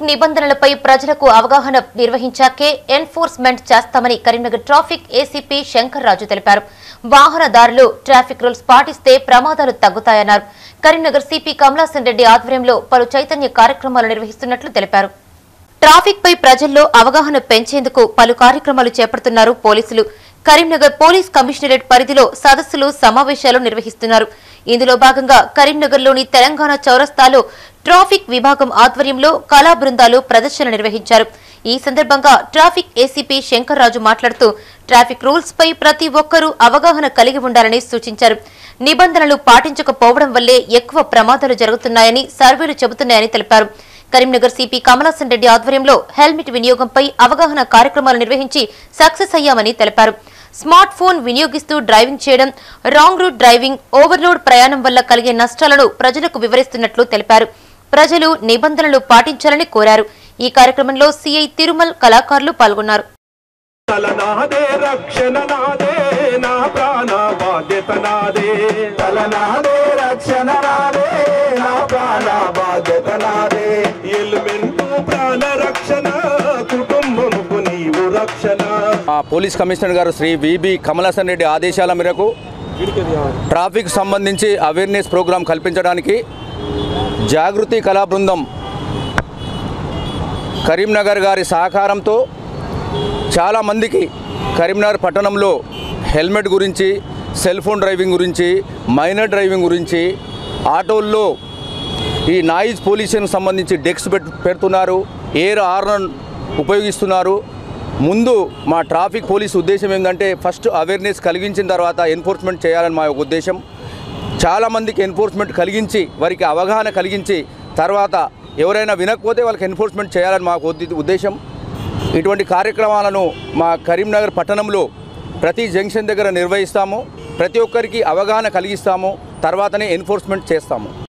traffic నిబంధనలపై ప్రజలకు అవగాహన నిర్వహించాకే ఎన్ఫోర్స్మెంట్ చేస్తామని కరీంనగర్ ట్రాఫిక్ ఏసీపీ శంకర్ రాజు తెలిపారు వాహనదారులు ట్రాఫిక్ రూల్స్ పాటిస్తే ప్రమాదాలు తగ్గుతాయన్నారు కరీంనగర్ సిపి కమలాసన్ రెడ్డి ఆధ్వర్యంలో పలు చైతన్య కార్యక్రమాలు నిర్వహిస్తున్నట్లు తెలిపారు ట్రాఫిక్ పై ప్రజల్లో అవగాహన పెంచేందుకు పలు కార్యక్రమాలు చేపడుతున్నారు పోలీసులు కరీంనగర్ పోలీస్ కమిషనరేట్ పరిధిలో సదస్సులు సమావేశాలు నిర్వహిస్తున్నారు ఇందులో భాగంగా కరీంనగర్లోని తెలంగాణ చౌరస్తాలో ట్రాఫిక్ విభాగం ఆధ్వర్యంలో కళా బృందాలు ప్రదర్శన నిర్వహించారు ఈ సందర్భంగా ట్రాఫిక్ ఏసీపీ శంకర్రాజు మాట్లాడుతూ ట్రాఫిక్ రూల్స్ పై ప్రతి ఒక్కరూ అవగాహన కలిగి ఉండాలని సూచించారు నిబంధనలు పాటించకపోవడం వల్లే ఎక్కువ ప్రమాదాలు జరుగుతున్నాయని సర్వేలు చెబుతున్నాయని తెలిపారు కరీంనగర్ సిపి కమలాసన్ రెడ్డి ఆధ్వర్యంలో హెల్మెట్ వినియోగంపై అవగాహన కార్యక్రమాలు నిర్వహించి సక్సెస్ అయ్యామని తెలిపారు స్మార్ట్ ఫోన్ వినియోగిస్తూ డ్రైవింగ్ చేయడం రాంగ్ రూట్ డ్రైవింగ్ ఓవర్లోడ్ ప్రయాణం వల్ల కలిగే నష్టాలను ప్రజలకు వివరిస్తున్నట్లు తెలిపారు ప్రజలు నిబంధనలు పాటించాలని కోరారు ఈ కార్యక్రమంలో సిఐ తిరుమల్ కళాకారులు పాల్గొన్నారు తల నాదే రక్షణ నాదే నా ప్రాణ బాధ్యత నాదే తల నాదే రక్షణ నాదే నా ప్రాణ బాధ్యత నాదే ఎలిమెంటు ప్రాణ రక్షణ కుటుంబముకు నీవు రక్షణ ఆ పోలీస్ కమిషనర్ గారు శ్రీ విబి కమలాసన్ రెడ్డి ఆదేశాల మేరకు ట్రాఫిక్ సంబంధించి అవేర్నెస్ ప్రోగ్రాం కల్పించడానికి జాగృతి కళా బృందం కరీంనగర్ గారి సహకారంతో చాలామందికి కరీంనగర్ పట్టణంలో హెల్మెట్ గురించి సెల్ ఫోన్ డ్రైవింగ్ గురించి మైనర్ డ్రైవింగ్ గురించి ఆటోల్లో ఈ నాయిస్ పొల్యూషన్ సంబంధించి డెక్స్ పెట్ పెడుతున్నారు ఎయిర్ హార్న్ ఉపయోగిస్తున్నారు ముందు మా ట్రాఫిక్ పోలీస్ ఉద్దేశం ఏంటంటే ఫస్ట్ అవేర్నెస్ కలిగించిన తర్వాత ఎన్ఫోర్స్మెంట్ చేయాలని మా యొక్క ఉద్దేశం చాలామందికి ఎన్ఫోర్స్మెంట్ కలిగించి వారికి అవగాహన కలిగించి తర్వాత ఎవరైనా వినకపోతే వాళ్ళకి ఎన్ఫోర్స్మెంట్ చేయాలని మాకు ఉద్ది- ఉద్దేశం ఇటువంటి కార్యక్రమాలను మా కరీంనగర్ పట్టణంలో ప్రతి జంక్షన్ దగ్గర నిర్వహిస్తాము ప్రతి ఒక్కరికి అవగాహన కలిగిస్తాము తర్వాతనే ఎన్ఫోర్స్మెంట్ చేస్తాము